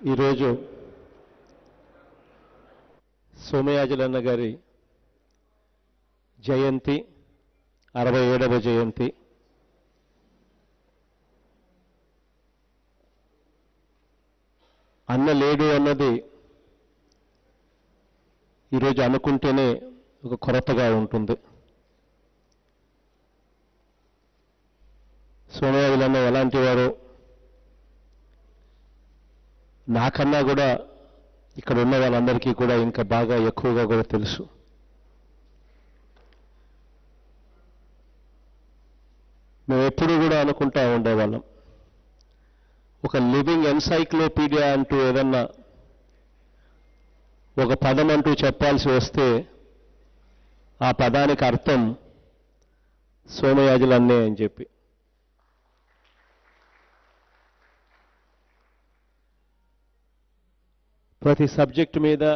ఈరోజు సోమయాజులన్న గారి జయంతి అరవై ఏడవ జయంతి అన్న లేడు అన్నది ఈరోజు అనుకుంటేనే ఒక కొరతగా ఉంటుంది సోమయాజులన్న ఎలాంటి వారు నాకన్నా కూడా ఇక్కడ ఉన్న వాళ్ళందరికీ కూడా ఇంకా బాగా ఎక్కువగా కూడా తెలుసు మేము ఎప్పుడూ కూడా అనుకుంటా ఉండేవాళ్ళం ఒక లివింగ్ ఎన్సైక్లోపీడియా అంటూ ఏదన్నా ఒక పదం అంటూ చెప్పాల్సి వస్తే ఆ పదానికి అర్థం సోమయాజులన్నే అని చెప్పి ప్రతి సబ్జెక్టు మీద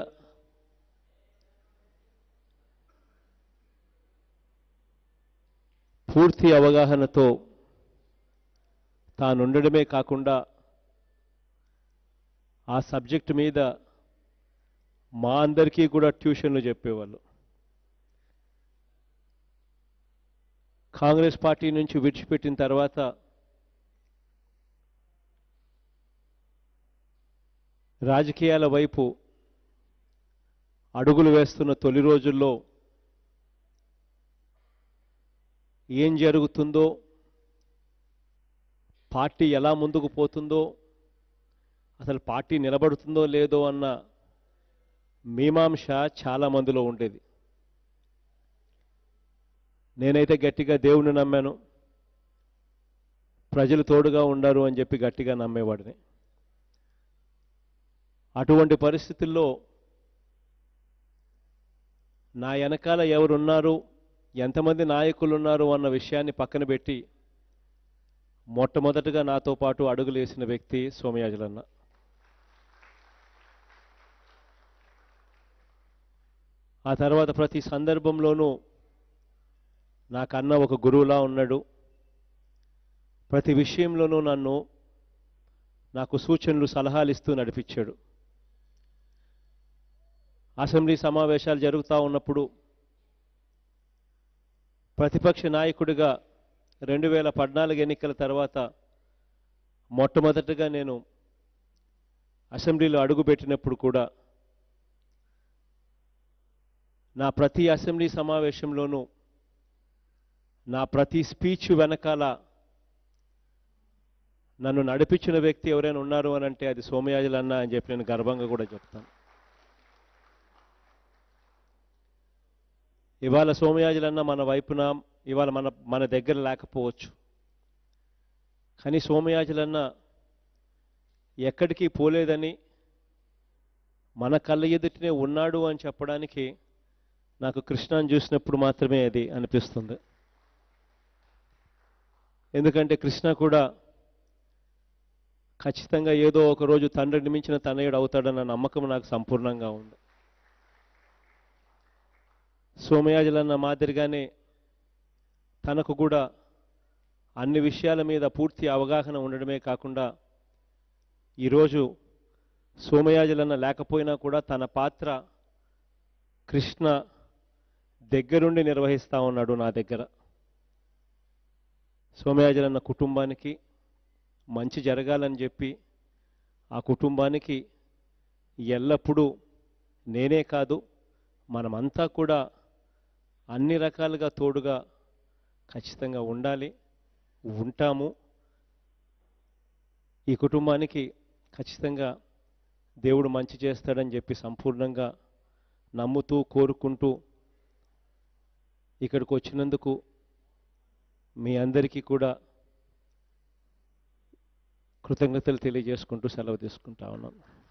పూర్తి అవగాహనతో తానుండడమే కాకుండా ఆ సబ్జెక్టు మీద మా అందరికీ కూడా ట్యూషన్లు చెప్పేవాళ్ళు కాంగ్రెస్ పార్టీ నుంచి విడిచిపెట్టిన తర్వాత రాజకీయాల వైపు అడుగులు వేస్తున్న తొలి రోజుల్లో ఏం జరుగుతుందో పార్టీ ఎలా ముందుకు పోతుందో అసలు పార్టీ నిలబడుతుందో లేదో అన్న మీమాంస చాలా మందిలో ఉండేది నేనైతే గట్టిగా దేవుణ్ణి నమ్మాను ప్రజలు తోడుగా ఉండరు అని చెప్పి గట్టిగా నమ్మేవాడిని అటువంటి పరిస్థితుల్లో నా వెనకాల ఎవరున్నారు ఎంతమంది నాయకులు ఉన్నారు అన్న విషయాన్ని పక్కన పెట్టి మొట్టమొదటగా నాతో పాటు అడుగులేసిన వ్యక్తి సోమయాజులన్న ఆ తర్వాత ప్రతి సందర్భంలోనూ నాకన్న ఒక గురువులా ఉన్నాడు ప్రతి విషయంలోనూ నన్ను నాకు సూచనలు సలహాలు ఇస్తూ నడిపించాడు అసెంబ్లీ సమావేశాలు జరుగుతూ ఉన్నప్పుడు ప్రతిపక్ష నాయకుడిగా రెండు వేల పద్నాలుగు ఎన్నికల తర్వాత మొట్టమొదటగా నేను అసెంబ్లీలో అడుగుపెట్టినప్పుడు కూడా నా ప్రతి అసెంబ్లీ సమావేశంలోనూ నా ప్రతి స్పీచ్ వెనకాల నన్ను నడిపించిన వ్యక్తి ఎవరైనా ఉన్నారు అని అంటే అది సోమయాజులన్న అని చెప్పి నేను గర్వంగా కూడా చెప్తాను ఇవాళ సోమయాజులన్న మన వైపున ఇవాళ మన మన దగ్గర లేకపోవచ్చు కానీ సోమయాజులన్న ఎక్కడికి పోలేదని మన కళ్ళ ఎదుటినే ఉన్నాడు అని చెప్పడానికి నాకు కృష్ణాన్ని చూసినప్పుడు మాత్రమే అది అనిపిస్తుంది ఎందుకంటే కృష్ణ కూడా ఖచ్చితంగా ఏదో ఒక రోజు తండ్రిని మించిన తనయుడు అవుతాడన్న నమ్మకం నాకు సంపూర్ణంగా ఉంది సోమయాజులన్న మాదిరిగానే తనకు కూడా అన్ని విషయాల మీద పూర్తి అవగాహన ఉండడమే కాకుండా ఈరోజు సోమయాజులన్న లేకపోయినా కూడా తన పాత్ర కృష్ణ దగ్గరుండి నిర్వహిస్తూ ఉన్నాడు నా దగ్గర సోమయాజులన్న కుటుంబానికి మంచి జరగాలని చెప్పి ఆ కుటుంబానికి ఎల్లప్పుడూ నేనే కాదు మనమంతా కూడా అన్ని రకాలుగా తోడుగా ఖచ్చితంగా ఉండాలి ఉంటాము ఈ కుటుంబానికి ఖచ్చితంగా దేవుడు మంచి చేస్తాడని చెప్పి సంపూర్ణంగా నమ్ముతూ కోరుకుంటూ ఇక్కడికి వచ్చినందుకు మీ అందరికీ కూడా కృతజ్ఞతలు తెలియజేసుకుంటూ సెలవు తీసుకుంటా ఉన్నాను